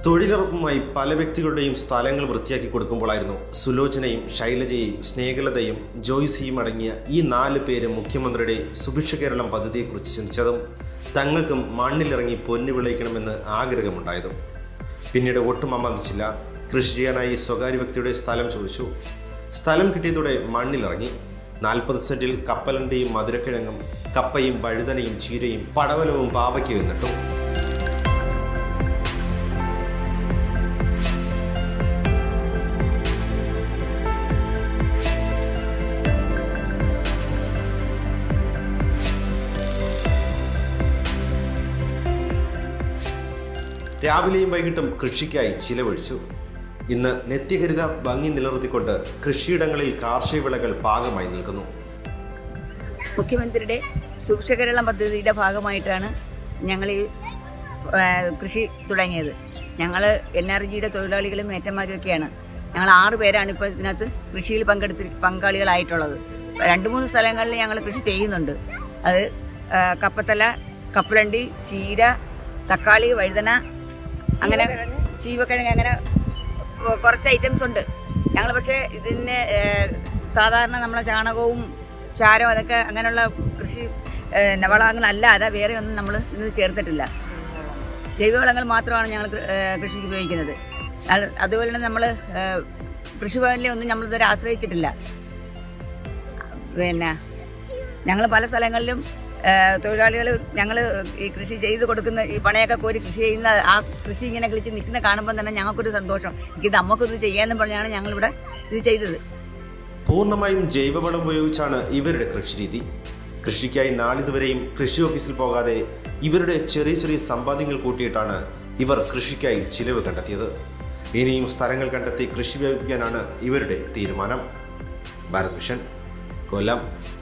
തൊഴിലുറപ്പുമായി പല വ്യക്തികളുടെയും സ്ഥലങ്ങൾ വൃത്തിയാക്കി കൊടുക്കുമ്പോഴായിരുന്നു സുലോചനയും ശൈലജയും സ്നേഹലതയും ജോയ്സിയും അടങ്ങിയ ഈ നാല് പേര് മുഖ്യമന്ത്രിയുടെ സുഭിക്ഷ കേരളം പദ്ധതിയെക്കുറിച്ച് ചിന്തിച്ചതും തങ്ങൾക്കും മണ്ണിലിറങ്ങി പൊന്നു വിളയിക്കണമെന്ന് ആഗ്രഹമുണ്ടായതും പിന്നീട് ഒട്ടും അമ്മതിച്ചില്ല കൃഷി ചെയ്യാനായി സ്വകാര്യ വ്യക്തിയുടെ സ്ഥലം ചോദിച്ചു സ്ഥലം കിട്ടിയതോടെ മണ്ണിലിറങ്ങി നാൽപ്പത് സെന്റിൽ കപ്പലണ്ടിയും മധുരക്കിഴങ്ങും കപ്പയും വഴുതനയും ചീരയും പടവലവും പാവയ്ക്കയും നട്ടു രാവിലെയും വൈകിട്ടും കൃഷിക്കായി ചിലവഴിച്ചു ഇന്ന് നിത്യഹരിത ഭംഗി നിലനിർത്തിക്കൊണ്ട് കൃഷിയിടങ്ങളിൽ കാർഷിക വിളകൾ പാകമായി നിൽക്കുന്നു മുഖ്യമന്ത്രിയുടെ സൂക്ഷ്മകേരളം പദ്ധതിയുടെ ഭാഗമായിട്ടാണ് ഞങ്ങൾ ഈ ആ, കൃഷി തുടങ്ങിയത് ഞങ്ങൾ എൻ ആർ ജിയുടെ തൊഴിലാളികളും ഏറ്റന്മാരും ഒക്കെയാണ് ഞങ്ങൾ ആറ് പേരാണ് ഇപ്പോൾ ഇതിനകത്ത് കൃഷിയിൽ പങ്കെടുത്തി പങ്കാളികളായിട്ടുള്ളത് രണ്ട് മൂന്ന് സ്ഥലങ്ങളിൽ ഞങ്ങൾ കൃഷി ചെയ്യുന്നുണ്ട് അത് ആ, കപ്പത്തല കപ്പലണ്ടി ചീര തക്കാളി വഴുതന അങ്ങനെ ചീവക്കിഴങ്ങ് അങ്ങനെ കൊ- കുറച്ച് ഐറ്റംസ് ഉണ്ട് ഞങ്ങൾ പക്ഷേ ഇതിന് ഏഹ്, സാധാരണ നമ്മളെ ചാണകവും ചാരവും അതൊക്കെ അങ്ങനെയുള്ള കൃഷി ഏഹ്, വളങ്ങളല്ലാതെ വേറെ ഒന്നും നമ്മൾ ഇത് ചേർത്തിട്ടില്ല ജൈവവളങ്ങൾ മാത്രമാണ് ഞങ്ങൾ കൃ- ഏഹ്, കൃഷിക്ക് ഉപയോഗിക്കുന്നത് അത് അതുപോലെ തന്നെ നമ്മൾ കൃഷിഭവനിലെ ഒന്നും നമ്മൾ ഇതുവരെ ആശ്രയിച്ചിട്ടില്ല പിന്നെ ഞങ്ങൾ പല സ്ഥലങ്ങളിലും തൊഴിലാളികൾ ഞങ്ങൾ ഈ കൃഷി ചെയ്ത് കൊടുക്കുന്ന ഈ പണയൊക്കെ കോരി കൃഷി ചെയ്യുന്ന ആ കൃഷി ഇങ്ങനെ കിളിച്ച് നിൽക്കുന്ന കാണുമ്പോൾ തന്നെ ഞങ്ങൾക്കൊരു സന്തോഷം ഇത് നമുക്കിത് ചെയ്യാമെന്നും പറഞ്ഞാണ് ഞങ്ങളിവിടെ ഇത് ചെയ്തത് പൂർണ്ണമായും ജൈവവളം ഉപയോഗിച്ചാണ് ഇവരുടെ കൃഷിരീതി കൃഷിക്കായി നാളിതുവരെയും കൃഷി ഓഫീസിൽ പോകാതെ ഇവരുടെ ചെറിയ ചെറിയ സമ്പാദ്യങ്ങൾ കൂട്ടിയിട്ടാണ് ഇവർ കൃഷിക്കായി ചിലവ് കണ്ടെത്തിയത് ഇനിയും സ്ഥലങ്ങൾ കണ്ടെത്തി കൃഷി വ്യാപിപ്പിക്കാനാണ് ഇവരുടെ തീരുമാനം ഭാരത് വിഷൻ കൊല്ലം